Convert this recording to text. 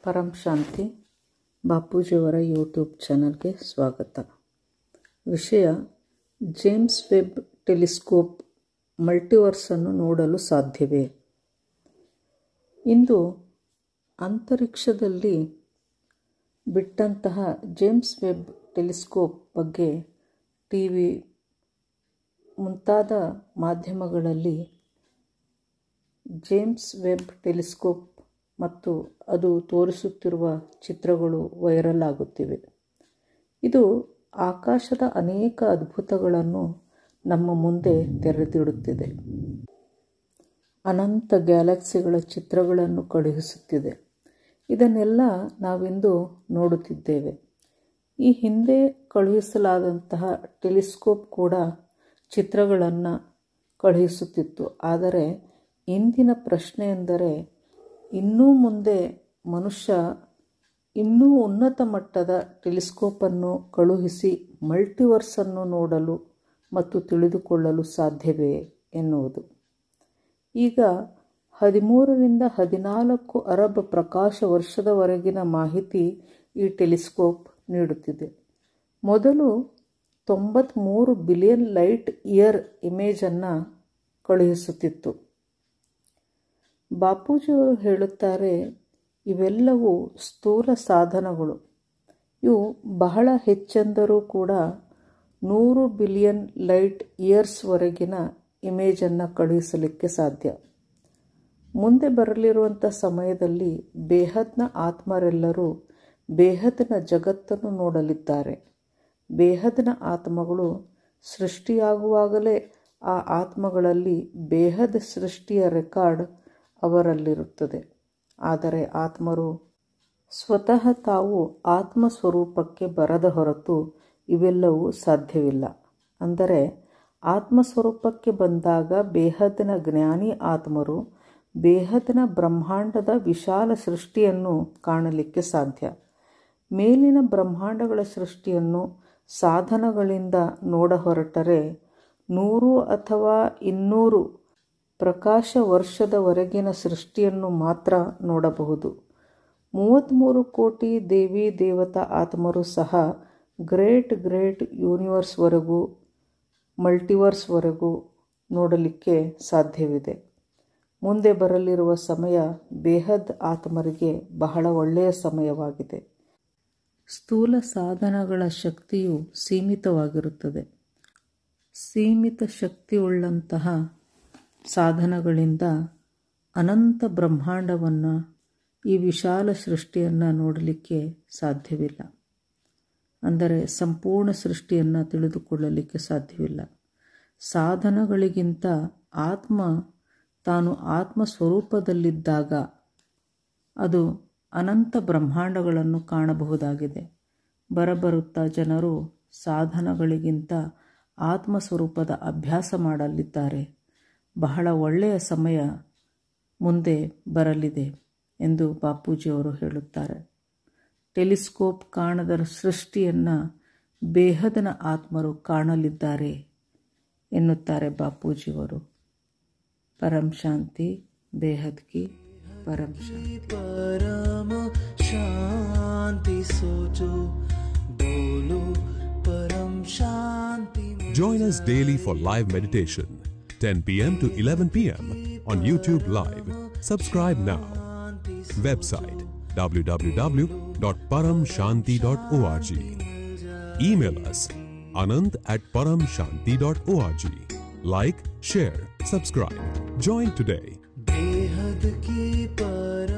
ಪರಂ ಶಾಂತಿ ಬಾಪೂಜಿಯವರ YouTube ಚಾನಲ್ಗೆ ಸ್ವಾಗತ ವಿಷಯ ಜೇಮ್ಸ್ ವೆಬ್ ಟೆಲಿಸ್ಕೋಪ್ ಮಲ್ಟಿವರ್ಸನ್ನು ನೋಡಲು ಸಾಧ್ಯವೇ ಇಂದು ಅಂತರಿಕ್ಷದಲ್ಲಿ ಬಿಟ್ಟಂತಹ ಜೇಮ್ಸ್ ವೆಬ್ ಟೆಲಿಸ್ಕೋಪ್ ಬಗ್ಗೆ ಟಿ ವಿ ಮುಂತಾದ ಮಾಧ್ಯಮಗಳಲ್ಲಿ ಜೇಮ್ಸ್ ವೆಬ್ ಟೆಲಿಸ್ಕೋಪ್ ಮತ್ತು ಅದು ತೋರಿಸುತ್ತಿರುವ ಚಿತ್ರಗಳು ವೈರಲ್ ಆಗುತ್ತಿವೆ ಇದು ಆಕಾಶದ ಅನೇಕ ಅದ್ಭುತಗಳನ್ನು ನಮ್ಮ ಮುಂದೆ ತೆರೆದಿಡುತ್ತಿದೆ ಅನಂತ ಗ್ಯಾಲಕ್ಸಿಗಳ ಚಿತ್ರಗಳನ್ನು ಕಳುಹಿಸುತ್ತಿದೆ ಇದನ್ನೆಲ್ಲ ನಾವಿಂದು ನೋಡುತ್ತಿದ್ದೇವೆ ಈ ಹಿಂದೆ ಕಳುಹಿಸಲಾದಂತಹ ಟೆಲಿಸ್ಕೋಪ್ ಕೂಡ ಚಿತ್ರಗಳನ್ನು ಕಳುಹಿಸುತ್ತಿತ್ತು ಆದರೆ ಇಂದಿನ ಪ್ರಶ್ನೆ ಎಂದರೆ ಇನ್ನೂ ಮುಂದೆ ಮನುಷ್ಯ ಇನ್ನೂ ಉನ್ನತ ಮಟ್ಟದ ಟೆಲಿಸ್ಕೋಪನ್ನು ಕಳುಹಿಸಿ ಮಲ್ಟಿವರ್ಸನ್ನು ನೋಡಲು ಮತ್ತು ತಿಳಿದುಕೊಳ್ಳಲು ಸಾಧ್ಯವೇ ಎನ್ನುವುದು ಈಗ ಹದಿಮೂರರಿಂದ ಹದಿನಾಲ್ಕು ಅರಬ್ ಪ್ರಕಾಶ ವರ್ಷದವರೆಗಿನ ಮಾಹಿತಿ ಈ ಟೆಲಿಸ್ಕೋಪ್ ನೀಡುತ್ತಿದೆ ಮೊದಲು ತೊಂಬತ್ತ್ಮೂರು ಬಿಲಿಯನ್ ಲೈಟ್ ಇಯರ್ ಇಮೇಜನ್ನು ಕಳುಹಿಸುತ್ತಿತ್ತು ಬಾಪೂಜಿಯವರು ಹೇಳುತ್ತಾರೆ ಇವೆಲ್ಲವೂ ಸ್ಥೂಲ ಸಾಧನಗಳು ಇವು ಬಹಳ ಹೆಚ್ಚೆಂದರೂ ಕೂಡ ನೂರು ಬಿಲಿಯನ್ ಲೈಟ್ ಇಯರ್ಸ್ವರೆಗಿನ ಇಮೇಜನ್ನು ಕಳುಹಿಸಲಿಕ್ಕೆ ಸಾಧ್ಯ ಮುಂದೆ ಬರಲಿರುವಂಥ ಸಮಯದಲ್ಲಿ ಬೇಹದ್ನ ಆತ್ಮರೆಲ್ಲರೂ ಬೇಹದ್ನ ಜಗತ್ತನ್ನು ನೋಡಲಿದ್ದಾರೆ ಬೇಹದ್ನ ಆತ್ಮಗಳು ಸೃಷ್ಟಿಯಾಗುವಾಗಲೇ ಆ ಆತ್ಮಗಳಲ್ಲಿ ಬೇಹದ್ ಸೃಷ್ಟಿಯ ರೆಕಾರ್ಡ್ ಅವರಲ್ಲಿರುತ್ತದೆ ಆದರೆ ಆತ್ಮರು ಸ್ವತಃ ತಾವು ಆತ್ಮ ಸ್ವರೂಪಕ್ಕೆ ಬರದ ಹೊರತು ಇವೆಲ್ಲವೂ ಸಾಧ್ಯವಿಲ್ಲ ಅಂದರೆ ಆತ್ಮ ಸ್ವರೂಪಕ್ಕೆ ಬಂದಾಗ ಬೇಹದ್ನ ಜ್ಞಾನಿ ಆತ್ಮರು ಬೇಹದ್ನ ಬ್ರಹ್ಮಾಂಡದ ವಿಶಾಲ ಸೃಷ್ಟಿಯನ್ನು ಕಾಣಲಿಕ್ಕೆ ಸಾಧ್ಯ ಮೇಲಿನ ಬ್ರಹ್ಮಾಂಡಗಳ ಸೃಷ್ಟಿಯನ್ನು ಸಾಧನಗಳಿಂದ ನೋಡ ಹೊರಟರೆ ನೂರು ಅಥವಾ ಇನ್ನೂರು ಪ್ರಕಾಶ ವರ್ಷದವರೆಗಿನ ಸೃಷ್ಟಿಯನ್ನು ಮಾತ್ರ ನೋಡಬಹುದು ಮೂವತ್ತ್ಮೂರು ಕೋಟಿ ದೇವಿ ದೇವತಾ ಆತ್ಮರು ಸಹ ಗ್ರೇಟ್ ಗ್ರೇಟ್ ಯೂನಿವರ್ಸ್ವರೆಗೂ ಮಲ್ಟಿವರ್ಸ್ವರೆಗೂ ನೋಡಲಿಕ್ಕೆ ಸಾಧ್ಯವಿದೆ ಮುಂದೆ ಬರಲಿರುವ ಸಮಯ ಬೇಹದ್ ಆತ್ಮರಿಗೆ ಬಹಳ ಒಳ್ಳೆಯ ಸಮಯವಾಗಿದೆ ಸ್ಥೂಲ ಸಾಧನಗಳ ಶಕ್ತಿಯು ಸೀಮಿತವಾಗಿರುತ್ತದೆ ಸೀಮಿತ ಶಕ್ತಿಯುಳ್ಳಂತಹ ಸಾಧನಗಳಿಂದ ಅನಂತ ಬ್ರಹ್ಮಾಂಡವನ್ನು ಈ ವಿಶಾಲ ಸೃಷ್ಟಿಯನ್ನು ನೋಡಲಿಕ್ಕೆ ಸಾಧ್ಯವಿಲ್ಲ ಅಂದರೆ ಸಂಪೂರ್ಣ ಸೃಷ್ಟಿಯನ್ನು ತಿಳಿದುಕೊಳ್ಳಲಿಕ್ಕೆ ಸಾಧ್ಯವಿಲ್ಲ ಸಾಧನಗಳಿಗಿಂತ ಆತ್ಮ ತಾನು ಆತ್ಮ ಸ್ವರೂಪದಲ್ಲಿದ್ದಾಗ ಅದು ಅನಂತ ಬ್ರಹ್ಮಾಂಡಗಳನ್ನು ಕಾಣಬಹುದಾಗಿದೆ ಬರಬರುತ್ತಾ ಜನರು ಸಾಧನಗಳಿಗಿಂತ ಆತ್ಮ ಸ್ವರೂಪದ ಅಭ್ಯಾಸ ಮಾಡಲಿದ್ದಾರೆ ಬಹಳ ಒಳ್ಳೆಯ ಸಮಯ ಮುಂದೆ ಬರಲಿದೆ ಎಂದು ಬಾಪೂಜಿಯವರು ಹೇಳುತ್ತಾರೆ ಟೆಲಿಸ್ಕೋಪ್ ಕಾಣದ ಸೃಷ್ಟಿಯನ್ನು ಬೇಹದನ ಆತ್ಮರು ಕಾಣಲಿದ್ದಾರೆ ಎನ್ನುತ್ತಾರೆ ಬಾಪೂಜಿಯವರು ಪರಂ ಶಾಂತಿ ಬೇಹದ್ ಕಿ ಪರಂ ಶಾಂತಿ परम शांति सोचो बोलो परम शांति Join us daily for live meditation, 10 p.m. to 11 p.m. on YouTube Live. Subscribe now. Website www.paramshanti.org. Email us anand at paramshanti.org. Like, share, subscribe. Join today. बेहद की परम